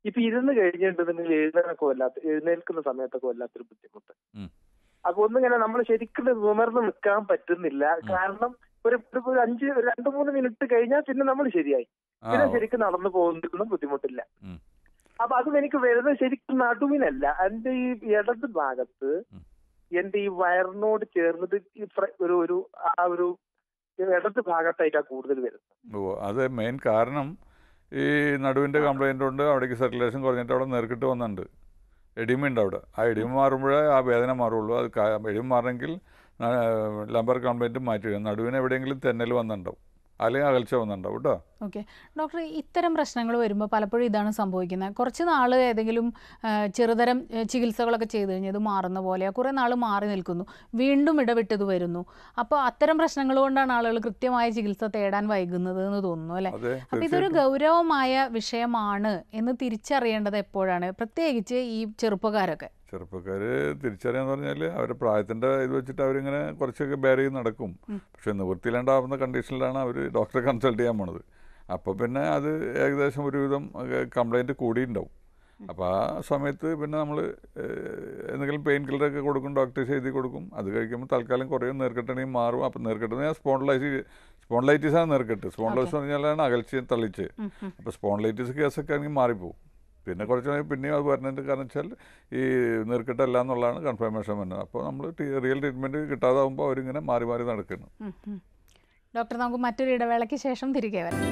ഇപ്പൊ ഇരുന്ന് കഴിഞ്ഞിട്ടുണ്ടെങ്കിൽ എഴുന്നേൽക്കൊക്കെ വല്ലാത്ത എഴുന്നേൽക്കുന്ന സമയത്തൊക്കെ വല്ലാത്തൊരു ബുദ്ധിമുട്ട് ഉം. അപ്പൊ ഒന്നിങ്ങനെ നമ്മൾ ശരിക്കും നിമർന്ന് നിൽക്കാൻ പറ്റുന്നില്ല കാരണം ഒരു ഒരു- ഒരു അഞ്ച് ഒരു രണ്ട് മൂന്ന് മിനിറ്റ് കഴിഞ്ഞാൽ പിന്നെ നമ്മൾ ശരിയായി ആ പിന്നെ ശരിക്കും നടന്നു പോകുന്നതിനും ബുദ്ധിമുട്ടില്ല ഉം. അപ്പൊ അത് എനിക്ക് വരുന്നത് ശരിക്കും നടുവിനല്ല എന്റെ ഈ ഇടത് ഭാഗത്ത് ഉം. എന്റെ ഈ വയറിനോട് ചേർന്നത് ഈ ഫ്ര- ഒരു ഒരു ആ ഒരു ഇടത് ഭാഗത്തായിട്ടാണ് കൂടുതൽ വരുന്നത് ഓ അത് മെയിൻ കാരണം ഈ നടുവിൻ്റെ കംപ്ലൈൻ്റ് കൊണ്ട് അവിടേക്ക് സർക്കുലേഷൻ കുറഞ്ഞിട്ട് അവിടെ നേർക്കിട്ട് വന്നിട്ടുണ്ട് എഡിമ ഉണ്ട് അവിടെ ആ എഡിമ മാറുമ്പോഴേ ആ വേദന മാറുള്ളൂ അത് കാ- എഡിമ മാറണമെങ്കിൽ ലംബർ കംപ്ലൈൻറ്റ് മാറ്റി നടുവിന് എവിടെയെങ്കിലും തെന്നൽ വന്നിട്ടുണ്ടാവും അല്ലെങ്കിൽ അകൽച്ച വന്നിട്ടുണ്ടാവും കേട്ടോ ഓക്കെ ഡോക്ടർ ഇത്തരം പ്രശ്നങ്ങൾ വരുമ്പോൾ പലപ്പോഴും ഇതാണ് സംഭവിക്കുന്നത് കുറച്ച് നാൾ ഏതെങ്കിലും ആ, ചെറുതരം ആ, ചികിത്സകളൊക്കെ ചെയ്തു കഴിഞ്ഞാൽ ഇത് മാറുന്ന പോലെ കുറേ നാൾ മാറി നിൽക്കുന്നു വീണ്ടും ഇടവിട്ടത് വരുന്നു അപ്പോൾ അത്തരം പ്രശ്നങ്ങൾ കൊണ്ടാണ് ആളുകൾ കൃത്യമായ ചികിത്സ തേടാൻ വൈകുന്നത് എന്ന് തോന്നുന്നു അല്ലേ അതെ അപ്പോൾ ഇതൊരു തീർച്ചയായിട്ടും ഗൗരവമായ വിഷയമാണ് എന്ന് തിരിച്ചറിയേണ്ടത് എപ്പോഴാണ് പ്രത്യേകിച്ച് ഈ ചെറുപ്പക്കാരൊക്കെ ചെറുപ്പക്കാർ തിരിച്ചറിയാന്ന് പറഞ്ഞാൽ അവരുടെ പ്രായത്തിൻ്റെ ഇത് വെച്ചിട്ട് അവരിങ്ങനെ കുറച്ചൊക്കെ ബെയർ ചെയ്ത് നടക്കും ഉം. പക്ഷെ നിവൃത്തിയിലുണ്ടാവുന്ന കണ്ടീഷനിലാണ് അവർ ഡോക്ടറെ കൺസൾട്ട് ചെയ്യാൻ പോണത് അപ്പോൾ പിന്നെ അത് ഏകദേശം ഒരുവിധം കംപ്ലൈൻറ്റ് കൂടിയിട്ടുണ്ടാവും അപ്പോൾ ആ സമയത്ത് പിന്നെ നമ്മൾ എന്തെങ്കിലും പെയിൻ കില്ലറൊക്കെ കൊടുക്കും ഡോക്ടേഴ്സ് എഴുതി കൊടുക്കും അത് കഴിക്കുമ്പോൾ തൽക്കാലം കുറേ നേർക്കെട്ടാണെങ്കിൽ മാറും അപ്പോൾ നേർക്കെട്ട് ഞാൻ സ്പോൺലൈറ്റ് സ്പോൺലൈറ്റിസ് ആണ് നേർക്കെട്ട് സ്പോൺലൈറ്റിസ് പറഞ്ഞാലാണ് അകൽച്ച തള്ളിച്ച് ഉം, ഉം. അപ്പോൾ സ്പോൺലൈറ്റിസ് കേസൊക്കെ ആണെങ്കിൽ മാറിപ്പോവും പിന്നെ കുറച്ച് കഴിഞ്ഞ് പിന്നെയും അത് വരുന്നതിൻ്റെ കാരണം വെച്ചാൽ ഈ നീർക്കെട്ടല്ല എന്നുള്ളതാണ് കൺഫർമേഷൻ വരുന്നത് അപ്പോൾ നമ്മൾ റിയൽ ട്രീറ്റ്മെൻറ്റ് കിട്ടാതാവുമ്പോൾ അവരിങ്ങനെ മാറി മാറി നടക്കുന്നു ഉം, ഉം. ഡോക്ടർ നമുക്ക് മറ്റൊരു ഇടവേളയ്ക്ക് ശേഷം തിരികെ വരാം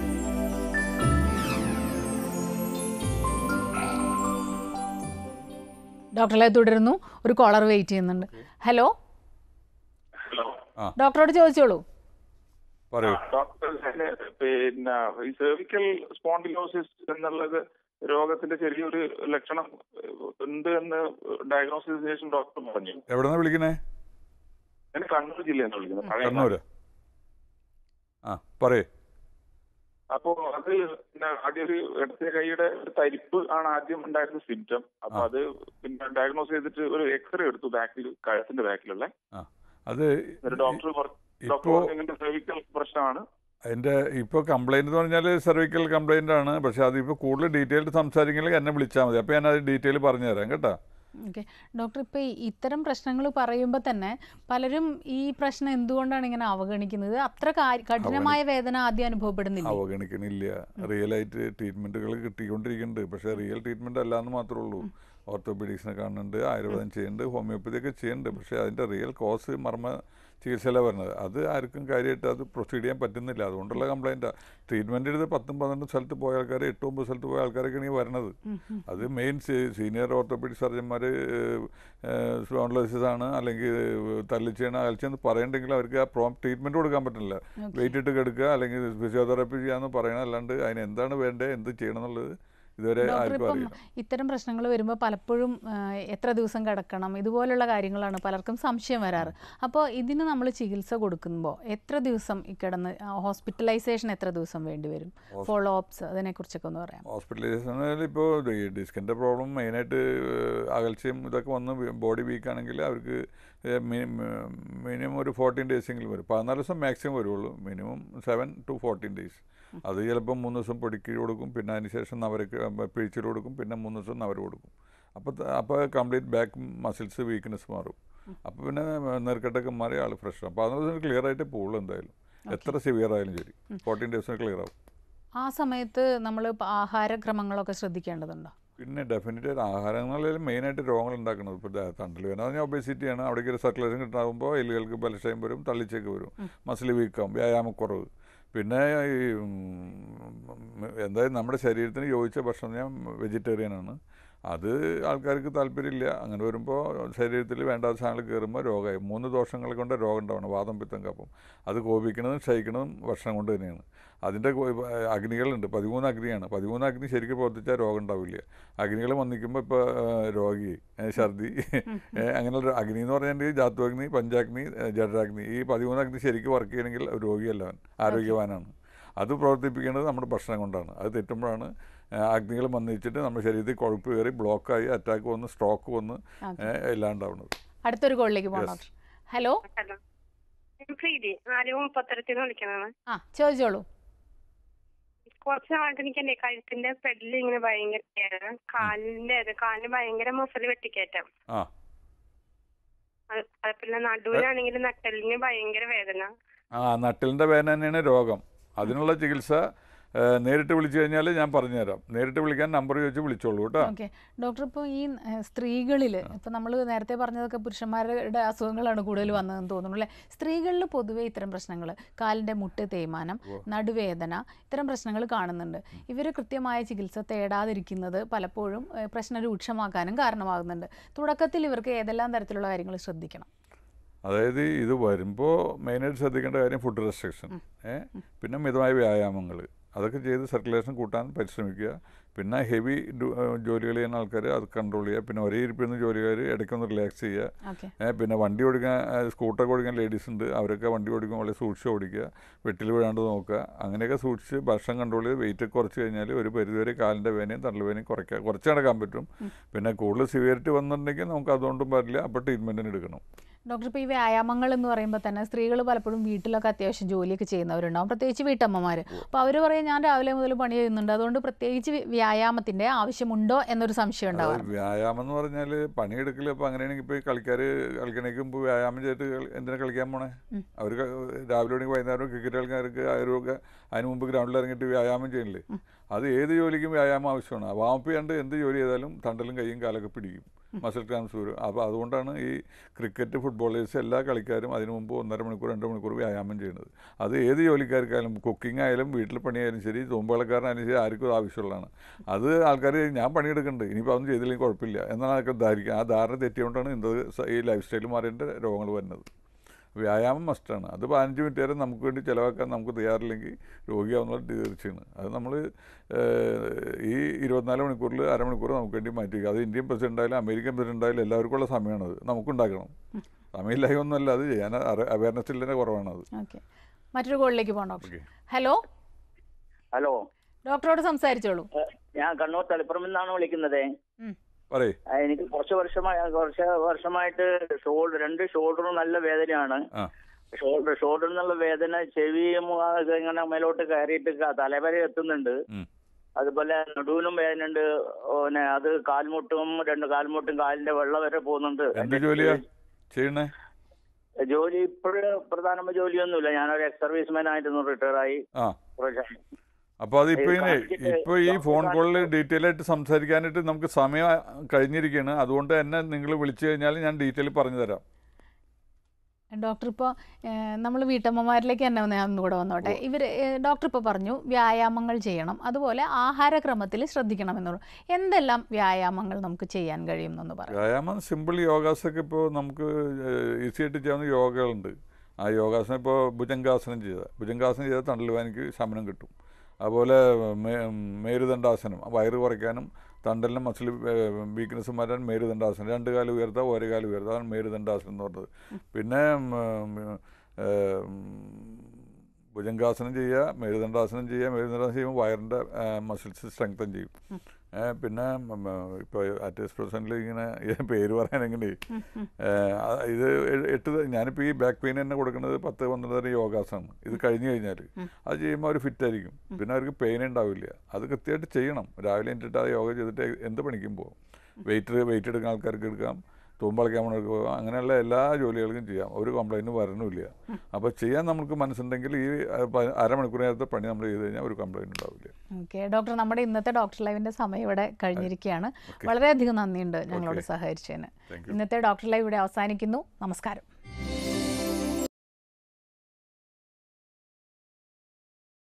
ഡോക്ടറെ തുടരുന്നു ഒരു കോളർ വെയിറ്റ് ചെയ്യുന്നുണ്ട് ഹലോ ഹലോ ഡോക്ടറോട് ചോദിച്ചോളൂ പറയൂ ഡോക്ടർ ഞാന് പിന്നെ ഈ സെർവിക്കൽ സ്പോണ്ടിലോസിസ് എന്നുള്ളത് രോഗത്തിന്റെ ചെറിയൊരു ലക്ഷണം ഏഹ്, ഉണ്ട് എന്ന് ഡയഗ്നോസിസിന് ശേഷം ഡോക്ടർ പറഞ്ഞു എവിടെ നിന്ന് വിളിക്കണേ ഞാൻ കണ്ണൂർ ജില്ലയിൽ നിന്ന് വിളിക്കുന്നത് പഴയ കണ്ണൂർ ആ പറയേ അപ്പോ അത് പിന്നെ ആദ്യം ഒരു ഇടത്തെ കൈയുടെ ഒരു തരിപ്പ് ആണ് ആദ്യം ഉണ്ടായിരുന്ന സിംറ്റം അപ്പൊ ആ. അത് പിന്നെ ഡയഗ്നോസ് ചെയ്തിട്ട് ഒരു എക്സ്റേ എടുത്തു ബാക്കിൽ കഴുത്തിന്റെ ബാക്കിലുള്ള അത് ഒരു ഡോക്ടർ ഡോക്ടർ ഇപ്പോൾ പറഞ്ഞു ഇങ്ങനത്തെ സെർവിക്കൽ പ്രശ്നമാണ് അതിൻ്റെ ഇപ്പോൾ കംപ്ലൈൻറ്റ് എന്ന് പറഞ്ഞാൽ സെർവിക്കൽ കംപ്ലൈൻ്റ് ആണ് പക്ഷേ അതിപ്പോൾ കൂടുതൽ ഡീറ്റെയിൽഡ് സംസാരിക്കണമെങ്കിൽ എന്നെ വിളിച്ചാൽ മതി അപ്പോൾ ഞാൻ അത് ഡീറ്റെയിൽ പറഞ്ഞു തരാം കേട്ടോ ഓക്കെ ഡോക്ടർ ഇപ്പോൾ ഇത്തരം പ്രശ്നങ്ങൾ പറയുമ്പോൾ തന്നെ പലരും ഈ പ്രശ്നം എന്തുകൊണ്ടാണ് ഇങ്ങനെ അവഗണിക്കുന്നത് അത്ര കാ- കഠിനമായ വേദന ആദ്യം അനുഭവപ്പെടുന്നില്ല അവഗണിക്കണില്ല റിയലായിട്ട് ട്രീറ്റ്മെൻറ്റുകൾ കിട്ടിക്കൊണ്ടിരിക്കുന്നുണ്ട് പക്ഷേ റിയൽ ട്രീറ്റ്മെൻറ്റ് അല്ല എന്ന് മാത്രമേ ഉള്ളൂ ഓർത്തോപീഡിക്സിനെ കാണുന്നുണ്ട് ആയുർവേദം ചെയ്യുന്നുണ്ട് ഹോമിയോപ്പതി ഒക്കെ ചെയ്യുന്നുണ്ട് പക്ഷേ അതിൻ്റെ റിയൽ കോസ് മർമ്മ ചികിത്സയിലാണ് വരുന്നത് അത് ആർക്കും കാര്യമായിട്ട് അത് പ്രൊസീഡ് ചെയ്യാൻ പറ്റുന്നില്ല അതുകൊണ്ടുള്ള കംപ്ലൈൻറ്റാണ് ട്രീറ്റ്മെൻറ്റ് എടുത്ത് പത്തും പന്ത്രണ്ടും സ്ഥലത്ത് പോയ ആൾക്കാർ എട്ട് ഒമ്പത് സ്ഥലത്ത് പോയ ആൾക്കാരൊക്കെയാണ് ഈ വരുന്നത് അത് മെയിൻ സീനിയർ ഓർത്തോപീഡിക് സർജന്മാർ സ്പോൺലോസിസ് ആണ് അല്ലെങ്കിൽ തല്ലിച്ചാണ് അകൽച്ചെന്ന് പറയണ്ടെങ്കിൽ അവർക്ക് ആ പ്രോം ട്രീറ്റ്മെൻറ്റ് കൊടുക്കാൻ പറ്റില്ല വെയിറ്റ് ഇട്ട് കിടക്കുക അല്ലെങ്കിൽ ഫിസിയോതെറാപ്പി ചെയ്യാന്ന് പറയണം അല്ലാണ്ട് അതിന് എന്താണ് വേണ്ടത് എന്ത് ചെയ്യണം എന്നുള്ളത് ഇതുവരെ ഡോക്ടർ ആർക്കും ഇപ്പം അറിയില്ല ഇത്തരം പ്രശ്നങ്ങൾ വരുമ്പോൾ പലപ്പോഴും ആ, എത്ര ദിവസം കിടക്കണം ഇതുപോലുള്ള കാര്യങ്ങളാണ് പലർക്കും സംശയം വരാറ് അപ്പോൾ ഇതിന് നമ്മൾ ചികിത്സ കൊടുക്കുമ്പോൾ എത്ര ദിവസം ഈ കിടന്ന് ഹോസ്പിറ്റലൈസേഷൻ എത്ര ദിവസം വേണ്ടി വരും ഫോളോ അപ്സ് അതിനെക്കുറിച്ചൊക്കെ ഒന്ന് പറയാം ഹോസ്പിറ്റലൈസേഷനിൽ ഇപ്പോൾ ഈ ഡിസ്കിൻ്റെ പ്രോബ്ലം മെയിനായിട്ട് അകൽച്ചയും ഇതൊക്കെ വന്ന് ബോഡി വീക്ക് ആണെങ്കിൽ അവർക്ക് മിനിമം ഒരു ഫോർട്ടീൻ ഡേയ്സെങ്കിലും വരും പതിനാല് ദിവസം മാക്സിമം വരുള്ളൂ minimum seven to fourteen days അത് ചിലപ്പോൾ മൂന്ന് ദിവസം പൊടിക്കൽ കൊടുക്കും പിന്നെ അതിന് ശേഷം നവരക്ക് പിഴിച്ചിൽ കൊടുക്കും പിന്നെ മൂന്ന് ദിവസം നവർ കൊടുക്കും അപ്പോൾ അപ്പോൾ കംപ്ലീറ്റ് ബാക്ക് മസിൽസ് വീക്ക്നെസ് മാറും അപ്പോൾ പിന്നെ നെറുക്കെട്ടൊക്കെ മാറി ആൾ ഫ്രഷ് അപ്പോൾ പതിനാല് ദിവസം ക്ലിയർ ആയിട്ട് പോകുള്ളൂ എന്തായാലും എത്ര സിവിയർ ആയാലും ശരി ഫോർട്ടീൻ ഡേയ്സിന് ക്ലിയർ ആവും ആ സമയത്ത് നമ്മൾ ആഹാരക്രമങ്ങളൊക്കെ ശ്രദ്ധിക്കേണ്ടതുണ്ടോ പിന്നെ ഡെഫിനറ്റ് ആയിട്ട് ആഹാരങ്ങളിൽ മെയിനായിട്ട് രോഗങ്ങൾ ഉണ്ടാക്കുന്നത് ഇപ്പോൾ തണ്ടിൽ വേന പറഞ്ഞാൽ ഒബേസിറ്റിയാണ് അവിടേക്ക് ഒരു സർക്കുലേഷൻ കിട്ടാകുമ്പോൾ എല്ലുകൾക്ക് ബലക്ഷയം വരും തള്ളിച്ചേക്ക് വരും മസിൽ വീക്കാവും വ്യായാമക്കുറവ് പിന്നെ ഈ ഉം, എന്തായാലും നമ്മുടെ ശരീരത്തിന് യോജിച്ച ഭക്ഷണം ഞാൻ വെജിറ്റേറിയനാണ് അത് ആൾക്കാർക്ക് താല്പര്യമില്ല അങ്ങനെ വരുമ്പോൾ ശരീരത്തിൽ വേണ്ടാത്ത സാധനങ്ങൾ കയറുമ്പോൾ രോഗമായി മൂന്ന് ദോഷങ്ങൾ കൊണ്ട് രോഗം ഉണ്ടാവണം വാദം പിത്തം കപ്പം അത് കോപിക്കുന്നതും ക്ഷയിക്കുന്നതും ഭക്ഷണം കൊണ്ട് തന്നെയാണ് അതിൻ്റെ കോ- അഗ്നികളുണ്ട് പതിമൂന്ന് അഗ്നിയാണ് പതിമൂന്ന് അഗ്നി ശരിക്കും പ്രവർത്തിച്ചാൽ രോഗം ഉണ്ടാവില്ല അഗ്നികൾ വന്നിക്കുമ്പോൾ ഇപ്പോൾ രോഗി ഏ, ഛർദി ഏ, അങ്ങനെയുള്ള അഗ്നി എന്ന് പറഞ്ഞാൽ ജാത്വാഗ്നി പഞ്ചാഗ്നി ഏ, ജഠരാഗ്നി ഈ പതിമൂന്ന് അഗ്നി ശരിക്കും വർക്ക് ചെയ്യണമെങ്കിൽ ഒരു രോഗിയല്ല അവൻ ആരോഗ്യവാനാണ് അത് പ്രവർത്തിപ്പിക്കുന്നത് നമ്മുടെ ഭക്ഷണം കൊണ്ടാണ് അത് തെറ്റുമ്പോഴാണ് അഗ്നികൾ വന്നിച്ചിട്ട് നമ്മുടെ ശരീരത്തിൽ കൊഴുപ്പ് കയറി ബ്ലോക്കായി അറ്റാക്ക് വന്ന് സ്ട്രോക്ക് വന്ന് ഏ, എല്ലാം ഉണ്ടാവുന്നത് അടുത്തൊരു കോളിലേക്ക് പോകാം Yes. ഡോക്ടർ ഹലോ ഹലോ ഞാൻ പ്രീതി നാല് മുപ്പത്തരത്തിന് വിളിക്കണതാണ് ആ ചോദിച്ചോളൂ കുറച്ച് നാളായിട്ട് എനിക്ക് എന്റെ കഴുത്തിന്റെ പെടലിൽ ഇങ്ങനെ ഭയങ്കര വേദന കാലിന്റെ അത് കാലിന് ഭയങ്കര മസിൽ വെട്ടിക്കയറ്റം ആ അത് അത് പിന്നെ നടുവിനാണെങ്കിൽ നട്ടലിന് ഭയങ്കര വേദന ആ നട്ടിലിൻ്റെ വേദന തന്നെയാണ് രോഗം അതിനുള്ള ചികിത്സ ഏ, നേരിട്ട് വിളിച്ചു കഴിഞ്ഞാൽ ഞാൻ പറഞ്ഞുതരാം നേരിട്ട് വിളിക്കാൻ നമ്പർ ചോദിച്ച് വിളിച്ചോളൂ കേട്ടോ ഓക്കെ ഡോക്ടർ ഇപ്പോൾ ഈ സ്ത്രീകളിൽ ഇപ്പം നമ്മൾ നേരത്തെ പറഞ്ഞതൊക്കെ പുരുഷന്മാരുടെ അസുഖങ്ങളാണ് കൂടുതൽ വന്നതെന്ന് തോന്നുന്നു അല്ലേ സ്ത്രീകളിൽ പൊതുവേ ഇത്തരം പ്രശ്നങ്ങൾ കാലിൻ്റെ മുട്ട് തേയ്മാനം നടുവേദന ഇത്തരം പ്രശ്നങ്ങൾ കാണുന്നുണ്ട് ഇവർ കൃത്യമായ ചികിത്സ തേടാതിരിക്കുന്നത് പലപ്പോഴും ഏഹ്, പ്രശ്നം രൂക്ഷമാക്കാനും കാരണമാകുന്നുണ്ട് തുടക്കത്തിൽ ഇവർക്ക് ഏതെല്ലാം തരത്തിലുള്ള കാര്യങ്ങൾ ശ്രദ്ധിക്കണം അതായത് ഇത് വരുമ്പോൾ മെയിനായിട്ട് ശ്രദ്ധിക്കേണ്ട കാര്യം ഫുഡ് റെസ്ട്രിക്ഷൻ ഏ പിന്നെ മിതമായ വ്യായാമങ്ങൾ അതൊക്കെ ചെയ്ത് സർക്കുലേഷൻ കൂട്ടാൻ പരിശ്രമിക്കുക പിന്നെ ഹെവി ജോലികൾ ചെയ്യുന്ന ആൾക്കാർ അത് കൺട്രോൾ ചെയ്യുക പിന്നെ ഒരേ ഇരിപ്പിരുന്ന ജോലിക്കാർ ഇടയ്ക്കൊന്ന് റിലാക്സ് ചെയ്യുക ഓക്കെ ഏ, പിന്നെ വണ്ടി ഓടിക്കാൻ സ്കൂട്ടറൊക്കെ ഓടിക്കാൻ ലേഡീസ് ഉണ്ട് അവരൊക്കെ വണ്ടി ഓടിക്കുമ്പോൾ വളരെ സൂക്ഷിച്ച് ഓടിക്കുക വെട്ടിൽ വീഴാണ്ട് നോക്കുക അങ്ങനെയൊക്കെ സൂക്ഷിച്ച് ഭക്ഷണം കൺട്രോൾ ചെയ്ത് വെയിറ്റ് കുറച്ച് കഴിഞ്ഞാൽ ഒരു പരിധിവരെ കാലിൻ്റെ വേനയും തണ്ടൽ വേനയും കുറയ്ക്കുക കുറച്ച് നടക്കാൻ പറ്റും പിന്നെ കൂടുതൽ സിവിയറിറ്റി വന്നിട്ടുണ്ടെങ്കിൽ നമുക്ക് അതുകൊണ്ടും പറ്റില്ല അപ്പോൾ ട്രീറ്റ്മെൻറ്റിന് എടുക്കണം ഡോക്ടർ ഇപ്പോൾ ഈ വ്യായാമങ്ങൾ എന്ന് പറയുമ്പോൾ തന്നെ സ്ത്രീകൾ പലപ്പോഴും വീട്ടിലൊക്കെ അത്യാവശ്യം ജോലിയൊക്കെ ചെയ്യുന്നവരുണ്ടാവും പ്രത്യേകിച്ച് വീട്ടമ്മമാർ അപ്പോൾ അവർ പറയും ഞാൻ രാവിലെ മുതൽ പണി ചെയ്യുന്നുണ്ട് അതുകൊണ്ട് പ്രത്യേകിച്ച് വ്യ- വ്യായാമത്തിൻ്റെ ആവശ്യമുണ്ടോ എന്നൊരു സംശയം ഉണ്ടാവാറ് അതായത് വ്യായാമം എന്ന് പറഞ്ഞാൽ പണിയെടുക്കൽ ഇപ്പോൾ അങ്ങനെയാണെങ്കിൽ ഇപ്പോൾ ഈ കളിക്കാർ കളിക്കണേക്ക് മുമ്പ് വ്യായാമം ചെയ്തിട്ട് കളി- എന്തിനാ കളിക്കാൻ പോണേ അവർ രാവിലെ തുടങ്ങി വൈകുന്നേരം ക്രിക്കറ്റ് കളിക്കാർക്ക് അവരൊക്കെ അതിന് മുമ്പ് ഗ്രൗണ്ടിൽ ഇറങ്ങിയിട്ട് വ്യായാമം ചെയ്യണില്ലേ അത് ഏത് ജോലിക്കും വ്യായാമം ആവശ്യമാണ് വാമപ്പ് ചെയ്യാണ്ട് എന്ത് ജോലി ചെയ്താലും തണ്ടലും കൈയും കാലൊക്കെ പിടിക്കും മസിൽ ക്രാംസ് വരും അപ്പോൾ അതുകൊണ്ടാണ് ഈ ക്രിക്കറ്റ് ഫുട്ബോളേഴ്സ് എല്ലാ കളിക്കാരും അതിന് മുമ്പ് ഒന്നര മണിക്കൂർ രണ്ട് മണിക്കൂർ വ്യായാമം ചെയ്യുന്നത് അത് ഏത് ജോലിക്കാർക്കായാലും കുക്കിംഗ് ആയാലും വീട്ടിൽ പണിയായാലും ശരി തൂമ്പളക്കാരനായാലും ശരി ആർക്കും അത് ആവശ്യമുള്ളതാണ് അത് ആൾക്കാർ ഞാൻ പണിയെടുക്കുന്നുണ്ട് ഇനിയിപ്പോൾ അതൊന്നും ചെയ്തില്ലെങ്കിൽ കുഴപ്പമില്ല എന്നാണ് അതൊക്കെ ധാരിക്കുക ആ ധാരണ തെറ്റിയോണ്ടാണ് ഇന്നത് സ- ഈ ലൈഫ് സ്റ്റൈൽ മാറിയതിൻ്റെ രോഗങ്ങൾ വരുന്നത് വ്യായാമം മസ്റ്റാണ് അത് പതിനഞ്ച് മിനിറ്റ് വരെ നമുക്ക് വേണ്ടി ചിലവാക്കാൻ നമുക്ക് തയ്യാറില്ലെങ്കിൽ രോഗിയാവുന്നത് തീർച്ചയാണ് അത് നമ്മൾ ഈ ഇരുപത്തിനാല് മണിക്കൂറിൽ അരമണിക്കൂർ നമുക്ക് വേണ്ടി മാറ്റി വയ്ക്കുക അത് ഇന്ത്യൻ പ്രസിഡന്റ് ആയാലും അമേരിക്കൻ പ്രസിഡന്റ് ആയാലും എല്ലാവർക്കും ഉള്ള സമയമാണത് നമുക്കുണ്ടാക്കണം സമയമില്ലായ്മ ഒന്നുമല്ല അത് ചെയ്യാൻ അവയർനെസ് ഇല്ലെന്നെ കുറവാണത് ഓക്കെ മറ്റൊരു കോളിലേക്ക് പോകാം ഡോക്ടർ ഓക്കെ ഹലോ ഹലോ ഡോക്ടറോട് സംസാരിച്ചോളൂ ഞാൻ കണ്ണൂർ തളിപ്പുറമിൽ നിന്നാണ് വിളിക്കുന്നത് ഉം. പറയേ ആ, എനിക്ക് കുറച്ച് വർഷമായി കുറച്ച് വർഷമായിട്ട് ഷോൾഡർ രണ്ട് ഷോൾഡറും നല്ല വേദനയാണ് ആ ഷോൾഡർ ഷോൾഡറിൽ നിന്നുള്ള വേദന ചെവിയും ആ, ഇത് ഇങ്ങനെ മേലോട്ട് കയറിയിട്ട് ക- തലവരെ എത്തുന്നുണ്ട് ഉം. അതുപോലെ നടുവിനും വേദനയുണ്ട് പിന്നെ അത് കാൽമുട്ടും രണ്ട് കാൽമുട്ടും കാലിന്റെ വെള്ളം വരെ പോകുന്നുണ്ട് എന്ത് ജോലിയാ ചെയ്യണേ ജോലി ഇപ്പോഴ് പ്രധാനമായ ജോലിയൊന്നുമില്ല ഞാനൊരു എക്സ് സർവീസ്മാൻ ആയിരുന്നു റിട്ടയർ ആയി ആ കുറച്ച് അപ്പോൾ അത് ഇപ്പോൾ ഇങ്ങനെ കാണിച്ചിട്ട് ഇപ്പോൾ ഈ ഫോൺ കോളിൽ ഡീറ്റെയിൽ ആയിട്ട് സംസാരിക്കാനായിട്ട് നമുക്ക് സമയം കഴിഞ്ഞിരിക്കുകയാണ് അതുകൊണ്ട് തന്നെ നിങ്ങൾ വിളിച്ചു കഴിഞ്ഞാൽ ഞാൻ ഡീറ്റെയിൽ പറഞ്ഞു തരാം ഡോക്ടർ ഇപ്പോൾ നമ്മൾ വീട്ടമ്മമാരിലേക്ക് തന്നെ ഒന്ന് ഞാൻ ഒന്നുകൂടെ വന്നോട്ടെ ഇവർ ഡോക്ടർ ഇപ്പോൾ പറഞ്ഞു വ്യായാമങ്ങൾ ചെയ്യണം അതുപോലെ ആഹാരക്രമത്തിൽ ശ്രദ്ധിക്കണമെന്നുള്ളൂ എന്തെല്ലാം വ്യായാമങ്ങൾ നമുക്ക് ചെയ്യാൻ കഴിയും എന്നൊന്ന് പറയാം വ്യായാമം സിമ്പിൾ യോഗാസൊക്കെ ഇപ്പോൾ നമുക്ക് ഈസി ആയിട്ട് ചെയ്യാവുന്ന യോഗകളുണ്ട് ആ യോഗാസനം ഇപ്പോൾ ഭുജംഗാസനം ചെയ്ത ഭുജംഗാസനം ചെയ്താൽ തണ്ടൽവാനിക്ക് ശമനം കിട്ടും അതുപോലെ മേ- മേരുദണ്ഡാസനം വയറ് കുറയ്ക്കാനും തണ്ടലിനും മസിൽ വീക്ക്നെസ് മാറ്റാൻ മേരുദണ്ഡാസനം രണ്ട് കാലം ഉയർത്താം ഒരു കാലം ഉയർത്താം അതാണ് മേരുദണ്ഡാസനം എന്ന് പറഞ്ഞത് പിന്നെ ഉം, ഉം, ഏം, ഭുജംഗാസനം ചെയ്യുക മേരുദണ്ഡാസനം ചെയ്യുക മേരുദണ്ഡാസനം ചെയ്യുമ്പോൾ വയറിൻ്റെ മസിൽസ് സ്ട്രെങ്തൻ ചെയ്യും ഏ, പിന്നെ ഇപ്പോൾ അറ്റേസ് പ്രസൻറ്റിൽ ഇങ്ങനെ ഈ പേര് പറയാൻ എങ്ങനെ ഇത് എ- എട്ട് ത- ഞാനിപ്പോൾ ഈ ബാക്ക് പെയിൻ തന്നെ കൊടുക്കുന്നത് പത്ത് പന്ത്രണ്ട് തരം യോഗാസനമാണ് ഇത് കഴിഞ്ഞ് കഴിഞ്ഞാൽ അത് ചെയ്യുമ്പോൾ അവർ ഫിറ്റ് ആയിരിക്കും പിന്നെ അവർക്ക് പെയിൻ ഉണ്ടാവില്ല അത് കൃത്യമായിട്ട് ചെയ്യണം രാവിലെ എണീറ്റിട്ട് ആ യോഗ ചെയ്തിട്ട് എന്ത് പണിക്കും പോകും വെയിറ്റ് വെയിറ്റ് എടുക്കുന്ന ആൾക്കാർക്ക് എടുക്കാം തൂമ്പളയ്ക്കാൻ പോണവർക്ക് പോകാം അങ്ങനെയുള്ള എല്ലാ ജോലികൾക്കും ചെയ്യാം ഒരു കംപ്ലൈൻറ്റും വരണമില്ല അപ്പോൾ ചെയ്യാൻ നമുക്ക് മനസ്സുണ്ടെങ്കിൽ ഈ അ, പ- അരമണിക്കൂർ നേരത്തെ പണി നമ്മൾ ചെയ്ത് കഴിഞ്ഞാൽ ഒരു കംപ്ലൈൻറ്റ് ഉണ്ടാവില്ല ഓക്കെ ഡോക്ടർ നമ്മുടെ ഇന്നത്തെ ഡോക്ടർ ലൈവിൻ്റെ സമയം ഇവിടെ കഴിഞ്ഞിരിക്കുകയാണ് ഓക്കെ വളരെയധികം നന്ദിയുണ്ട് ഞങ്ങളോട് ഓക്കെ. സഹകരിച്ചതിന് താങ്ക് യു ഇന്നത്തെ ഡോക്ടർ ലൈവ് ഇവിടെ അവസാനിക്കുന്നു നമസ്കാരം